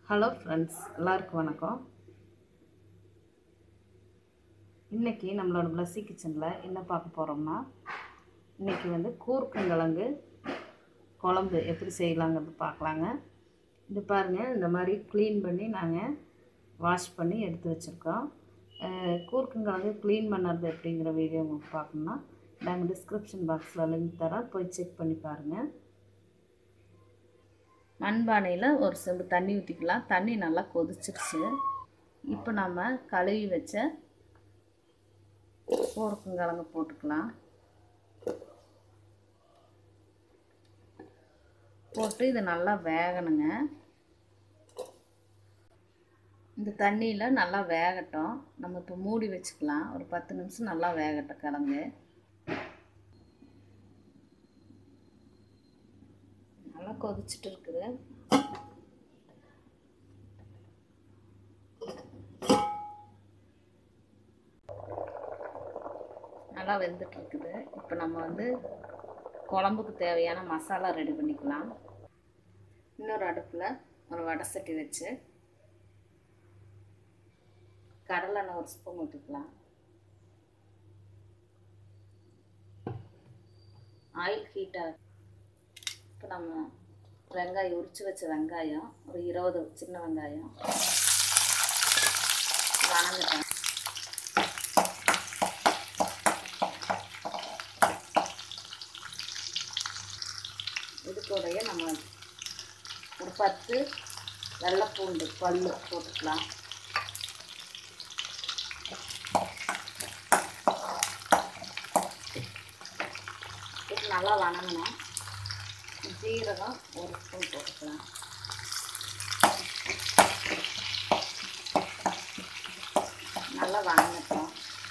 hello friends எல்லாருக்கும் வணக்கம் இன்றைக்கி நம்மளோட பிளஸ்ஸி கிச்சனில் என்ன பார்க்க போகிறோம்னா இன்றைக்கி வந்து கூர்க்கங்கிழங்கு குழம்பு எப்படி செய்யலாங்கிறது பார்க்கலாங்க இது பாருங்கள் இந்த மாதிரி க்ளீன் பண்ணி நாங்கள் வாஷ் பண்ணி எடுத்து வச்சுருக்கோம் கூர்க்கங்கிழங்கு க்ளீன் பண்ணுறது எப்படிங்கிற வீடியோ உங்களுக்கு பார்க்கணுன்னா நாங்கள் டிஸ்கிரிப்ஷன் பாக்ஸில் லிங்க் தரோம் போய் செக் பண்ணி பாருங்கள் மண்பானையில் ஒரு செம்பு தண்ணி ஊற்றிக்கலாம் தண்ணி நல்லா கொதிச்சிருச்சு இப்போ நம்ம கழுவி வச்ச ஊருக்குங்கிழங்கு போட்டுக்கலாம் போட்டு இது நல்லா வேகணுங்க இந்த தண்ணியில் நல்லா வேகட்டும் நம்ம இப்போ மூடி வச்சுக்கலாம் ஒரு பத்து நிமிஷம் நல்லா வேகட்டும் கிழங்கு நல்லா கொதிச்சுட்டு இருக்குது நல்லா வெந்துட்டு இருக்குது இப்போ நம்ம வந்து குழம்புக்கு தேவையான மசாலா ரெடி பண்ணிக்கலாம் இன்னொரு அடுப்பில் ஒரு வடை சட்டி வச்சு கடலெண்ணெய் ஒரு ஸ்பூன் ஊற்றிக்கலாம் ஆயில் ஹீட்டாக இப்போ நம்ம வெங்காயம் உரித்து வச்ச வெங்காயம் ஒரு இருபது சின்ன வெங்காயம் வணங்கட்டும் இது கூடயே நம்ம ஒரு பத்து வெள்ளைப்பூண்டு பல் போட்டுக்கலாம் இது நல்லா வணங்கணும் ஜீரகம் ஒரு ஸ்பூன் போட்டுக்கலாம் நல்லா வணங்கட்டும்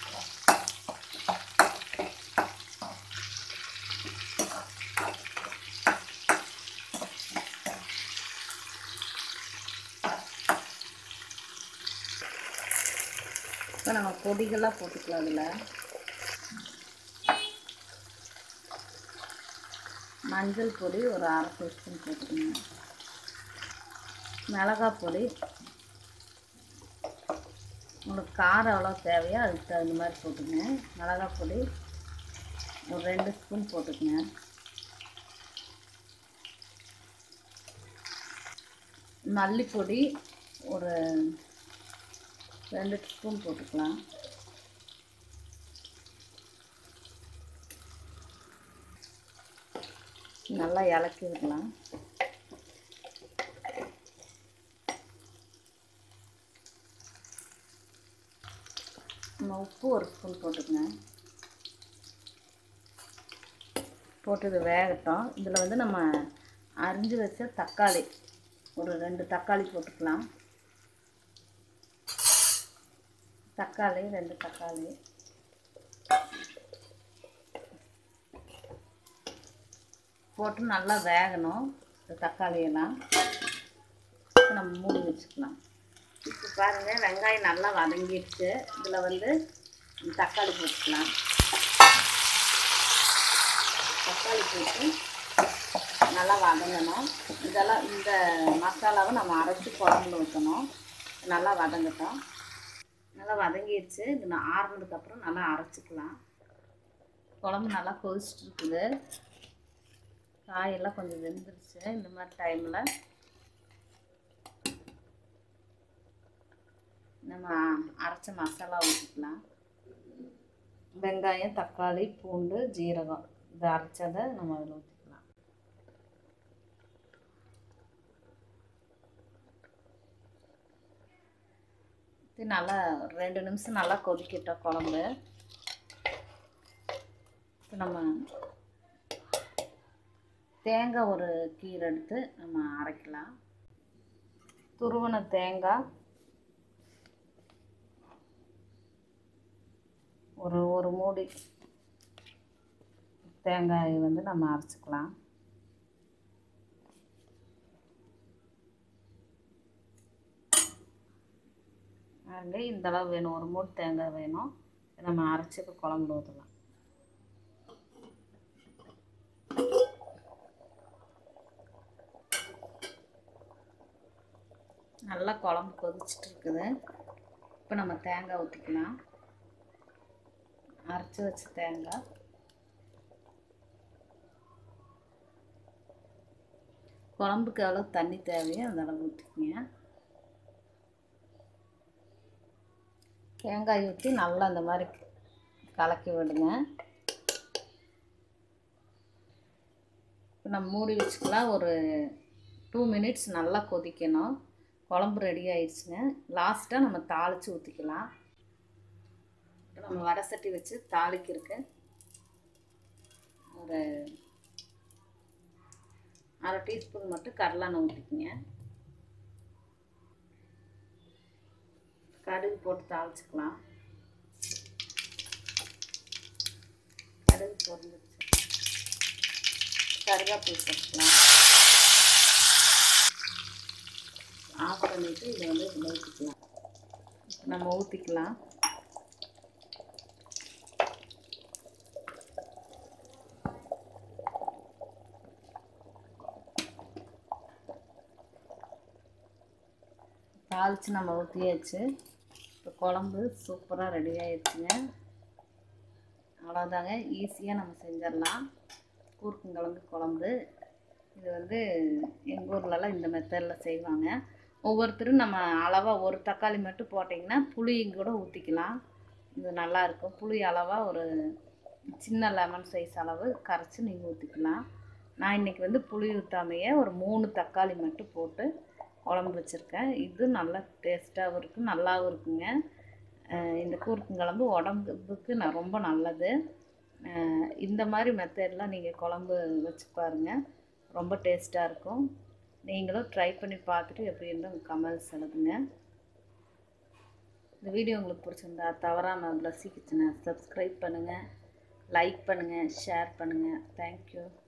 இப்போ நம்ம பொடிகளாக போட்டுக்கலாம் அதில் மஞ்சள் பொடி ஒரு அரை டீஸ்பூன் போட்டுக்கணும் மிளகாய் பொடி உங்களுக்கு காரம் எவ்வளோ தேவையோ அதுக்கு தகுந்த மாதிரி போட்டுங்க மிளகாய் பொடி ஒரு ரெண்டு ஸ்பூன் போட்டுக்கங்க மல்லிப்பொடி ஒரு ரெண்டு ஸ்பூன் போட்டுக்கலாம் நல்லா இலக்கி விடலாம் நம்ம உப்பு ஒரு ஸ்பூன் போட்டுக்கங்க போட்டு இது வேகட்டும் இதில் வந்து நம்ம அரிஞ்சு வச்ச தக்காளி ஒரு ரெண்டு தக்காளி போட்டுக்கலாம் தக்காளி ரெண்டு தக்காளி போட்டு நல்லா வேகணும் இந்த தக்காளியெல்லாம் இப்போ நம்ம மூடி வச்சுக்கலாம் இப்போ பாருங்கள் வெங்காயம் நல்லா வதங்கிடுச்சு இதில் வந்து தக்காளி போட்டுக்கலாம் தக்காளி போட்டு நல்லா வதங்கணும் இதெல்லாம் இந்த மசாலாவை நம்ம அரைச்சி குழம்புல ஊற்றணும் நல்லா வதங்கட்டும் நல்லா வதங்கிடுச்சு இது நான் ஆறுனதுக்கப்புறம் நல்லா அரைச்சிக்கலாம் குழம்பு நல்லா கொதிச்சுட்டு இருக்குது காயெல்லாம் கொஞ்சம் வெந்துருச்சு இந்த மாதிரி டைமில் நம்ம அரைச்ச மசாலா ஊற்றிக்கலாம் வெங்காயம் தக்காளி பூண்டு ஜீரகம் இதை அரைச்சதை நம்ம அதில் ஊற்றிக்கலாம் இது நல்லா ரெண்டு நிமிஷம் நல்லா கொதிக்கிட்டோம் குழம்பு இப்போ நம்ம தேங்காய் ஒரு கீரை எடுத்து நம்ம அரைக்கலாம் துருவன தேங்காய் ஒரு ஒரு மூடி தேங்காய் வந்து நம்ம அரைச்சிக்கலாம் அங்கே இந்த அளவு வேணும் ஒரு மூடி தேங்காய் வேணும் நம்ம அரைச்சி குழம்புல ஊற்றலாம் நல்லா குழம்பு கொதிச்சிட்டு இருக்குது இப்போ நம்ம தேங்காய் ஊற்றிக்கலாம் அரைச்சி வச்ச தேங்காய் குழம்புக்கு எவ்வளோ தண்ணி தேவையோ அந்த அளவு ஊற்றிக்கங்க தேங்காய் ஊற்றி நல்லா அந்த மாதிரி கலக்கி விடுங்க இப்போ நம்ம மூடி வச்சுக்கலாம் ஒரு டூ மினிட்ஸ் நல்லா கொதிக்கணும் குழம்பு ரெடி ஆயிடுச்சுங்க லாஸ்ட்டாக நம்ம தாளித்து ஊற்றிக்கலாம் இப்போ நம்ம வடை சட்டி வச்சு தாளிக்கிறதுக்கு ஒரு அரை டீஸ்பூன் மட்டும் கடலெண்ணெய் ஊற்றிக்குங்க கடுகு போட்டு தாளிச்சுக்கலாம் கடுகு பொருந்துச்சு கருவேப்பிலை போட்டுக்கலாம் ஆஃப் பண்ணிவிட்டு இதை வந்து இதில் ஊற்றிக்கலாம் நம்ம ஊற்றிக்கலாம் தாளித்து நம்ம ஊற்றியாச்சு இப்போ குழம்பு சூப்பராக ரெடி ஆயிடுச்சுங்க அவ்வளோதாங்க ஈஸியாக நம்ம செஞ்சிடலாம் கூர்க்கங்கிழங்கு குழம்பு இது வந்து எங்கள் ஊர்லலாம் இந்த மெத்தடில் செய்வாங்க ஒவ்வொருத்தரும் நம்ம அளவாக ஒரு தக்காளி மட்டும் போட்டிங்கன்னா புளியும் கூட ஊற்றிக்கலாம் இது நல்லாயிருக்கும் புளி அளவாக ஒரு சின்ன லெமன் சைஸ் அளவு கரைச்சி நீங்கள் ஊற்றிக்கலாம் நான் இன்றைக்கி வந்து புளி ஊற்றாமையே ஒரு மூணு தக்காளி மட்டும் போட்டு குழம்பு வச்சுருக்கேன் இது நல்லா டேஸ்ட்டாகவும் இருக்கும் நல்லாவும் இருக்குங்க இந்த கூர்க்கங்கிழம்பு உடம்புக்கு நான் ரொம்ப நல்லது இந்த மாதிரி மெத்தட்லாம் நீங்கள் குழம்பு வச்சு பாருங்கள் ரொம்ப டேஸ்ட்டாக இருக்கும் நீங்களும் ட்ரை பண்ணி பார்த்துட்டு எப்படி இருந்தால் கமெண்ட்ஸ் எழுதுங்க இந்த வீடியோ உங்களுக்கு பிடிச்சிருந்தா தவறாமல் ப்ளஸ்ஸி கிச்சனை சப்ஸ்கிரைப் பண்ணுங்கள் லைக் பண்ணுங்கள் ஷேர் பண்ணுங்கள் தேங்க்யூ